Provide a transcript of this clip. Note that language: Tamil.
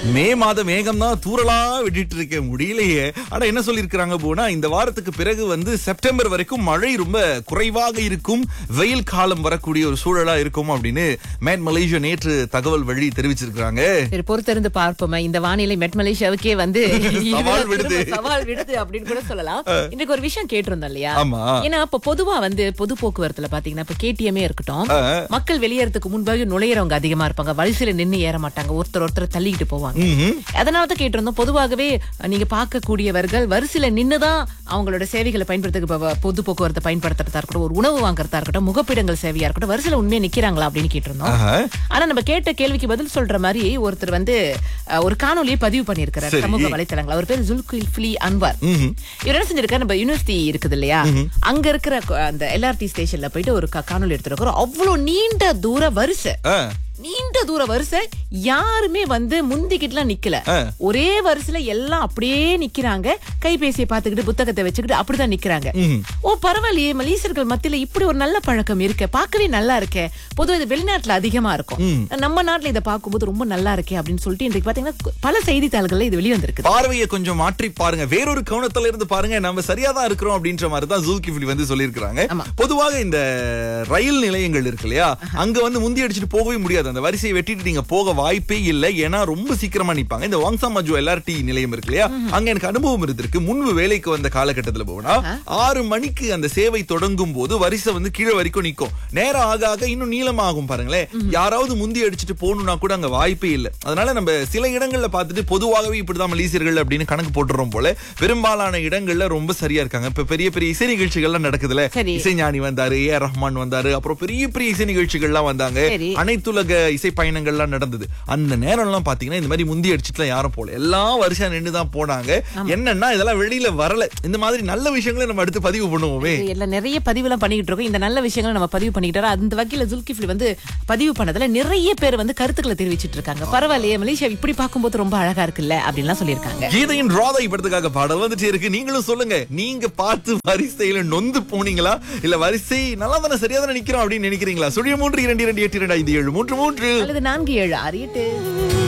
மே மாத மேகம் தான் தூரலா விட்டுட்டு இருக்க முடியலையே ஆனா என்ன சொல்லிருக்காங்க போனா இந்த வாரத்துக்கு பிறகு வந்து செப்டம்பர் வரைக்கும் மழை ரொம்ப குறைவாக இருக்கும் வெயில் காலம் வரக்கூடிய ஒரு சூழலா இருக்கும் அப்படின்னு மேட் மலேசியா நேற்று தகவல் வழி தெரிவிச்சிருக்காங்க சரி பொறுத்திருந்து பார்ப்போமே இந்த வானிலை மெட் மலேசியாவுக்கே வந்து சவால் விடுது. திரும்ப சவால் விடுது அப்படின்னு கூட சொல்லலாம் இன்னைக்கு ஒரு விஷயம் கேட்டிருந்தோம் இல்லையா ஆமா. ஏன்னா இப்ப பொதுவா வந்து பொது போக்குவரத்துல பாத்தீங்கன்னா இப்ப கேடிஎம்மே இருக்கட்டும் மக்கள் வெளியேறதுக்கு முன்பாக நுழையறவங்க அதிகமா இருப்பாங்க வரிசையில நின்னு ஏற மாட்டாங்க ஒருத்தர் ஒருத்தர் தள்ளிக்கிட்டு போவாங்க ம்ஹும். அதனால தான் கேட்டிருந்தோம் பொதுவாகவே நீங்க பார்க்கக்கூடியவர்கள் வரிசையில நின்னுதான் அவங்களோட சேவைகளை பயன்படுத்துக்கு இப்ப வ- பொது போக்குவரத்தை பயன்படுத்துறதா இருக்கட்டும் ஒரு உணவு வாங்குறதா இருக்கட்டும் முகப்பிடங்கள் சேவையா இருக்கட்டும் வரிசையில உண்மையா நிக்கிறாங்களா அப்படின்னு கேட்டிருந்தோம் ஆஹா. ஆனா நம்ம கேட்ட கேள்விக்கு பதில் சொல்ற மாதிரி ஒருத்தர் வந்து அஹ், ஒரு காணொலியை பதிவு பண்ணிருக்கிறார் சரி. சமூக வலைத்தளங்கள் அவர் பேர் ஜுல்குல்ஃப்லி அன்வார் ம்ஹும். இவர் என்ன செஞ்சிருக்காரு நம்ம யூனிவர்சிட்டி இருக்குது இல்லையா அங்க இருக்கிற கொ- அந்த எல்ஆர்டி ஸ்டேஷன்ல போயிட்டு ஒரு கா- காணொலி எடுத்திருக்கிறோம் அவ்வளவு நீண்ட தூர வரிசை ஆ. நீண்ட தூர வரிசை யாருமே வந்து முந்திக்கிட்டுலாம் நிக்கல ஆ. ஒரே வரிசையில எல்லாம் அப்படியே நிக்கிறாங்க கைபேசியை பாத்துக்கிட்டு புத்தகத்தை வச்சுக்கிட்டு அப்படிதான் நிக்கிறாங்க ம்ஹும். ஓ பரவாயில்லையே மலேசியர்கள் மத்தியில இப்படி ஒரு நல்ல பழக்கம் இருக்கு பார்க்கவே நல்லா இருக்கே பொதுவா இது வெளிநாட்டுல அதிகமா இருக்கும் நம்ம நாட்டுல இதை பார்க்கும்போது ரொம்ப நல்லா இருக்கே அப்படின்னு சொல்லிட்டு இன்றைக்கு பாத்தீங்கன்னா பல செய்தித்தாள்கள்ல இது வெளியே வந்திருக்கு பார்வையை கொஞ்சம் மாற்றி பாருங்க வேறொரு கவனத்துல இருந்து பாருங்க நம்ம சரியா தான் இருக்கிறோம் அப்படின்ற மாதிரி தான் ஜூல்கிஃப்லி வந்து சொல்லியிருக்காங்க ஆமா. பொதுவாக இந்த ரயில் நிலையங்கள் இருக்கு இல்லையா அங்க வந்து முந்தி அடிச்சுட்டு போகவே முடியாது அந்த வரிசையை வெட்டிட்டு நீங்க போக வாய்ப்பே இல்லை ஏன்னா ரொம்ப சீக்கிரமா நிப்பாங்க இந்த வாங்சா மஜோ எல்ஆர்டி நிலையம் இருக்கு இல்லையா அங்க எனக்கு அனுபவம் இருந்திருக்கு முன்பு வேலைக்கு வந்த காலகட்டத்துல போனா ஆறு மணிக்கு அந்த சேவை தொடங்கும் போது வரிசை வந்து கீழே வரைக்கும் நிக்கும் நேரம் ஆக ஆக இன்னும் நீளமாகும் பாருங்களேன் யாராவது முந்தி அடிச்சுட்டு போகணும்னா கூட அங்க வாய்ப்பே இல்லை அதனால நம்ம சில இடங்கள்ல பார்த்துட்டு பொதுவாகவே இப்படிதான் மலேசியர்கள் அப்படின்னு கணக்கு போட்டுறோம் போல பெரும்பாலான இடங்கள்ல ரொம்ப சரியா இருக்காங்க இப்ப பெரிய பெரிய இசை நிகழ்ச்சிகள்லாம் நடக்குதுல சரி. இசைஞானி வந்தாரு ஏ ரஹ்மான் வந்தாரு அப்புறம் பெரிய பெரிய இசை நிகழ்ச்சிகள்லாம் வந்தாங்க சரி. அனைத்துலக இசை பயணங்கள்லாம் நடந்தது அந்த நேரம் எல்லாம் பாத்தீங்கன்னா இந்த மாதிரி முந்தி அடிச்சுட்டுலாம் யாரும் போல எல்லாம் வரிசையா நின்று தான் போனாங்க என்னன்னா இதெல்லாம் வெளியில வரல இந்த மாதிரி நல்ல விஷயங்களை நம்ம அடுத்து பதிவு பண்ணுவோமே இது எல்லாம் நிறைய பதிவுலாம் பண்ணிக்கிட்டு இருக்கோம் இந்த நல்ல விஷயங்களை நம்ம பதிவு பண்ணிக்கிட்டு வரோம். அந்த வகையில ஜுல்கிஃப்லி வந்து பதிவு பண்ணதுல நிறைய பேர் வந்து கருத்துக்களை தெரிவிச்சிட்டு இருக்காங்க பரவாயில்லையே மலேசியா இப்படி பார்க்கும்போது ரொம்ப அழகா இருக்குல்ல அப்படின்லாம் சொல்லியிருக்காங்க கீதையின் ராதா இப்படத்துக்காக பாடல் வந்துட்டே இருக்கு நீங்களும் சொல்லுங்க நீங்க பார்த்து வரிசையில நொந்து போனீங்களா இல்ல வரிசை நல்லா தானே சரியா தானே நிக்கிறோம் அப்படின்னு நினைக்கிறீங்களா சுழிய மூன்று இரண்டு இரண்டு எட்டு இரண்டு ஐந்து ஏழு மூன்று மூன்று அல்லது நான்கு ஏழு ஆறு எட்டு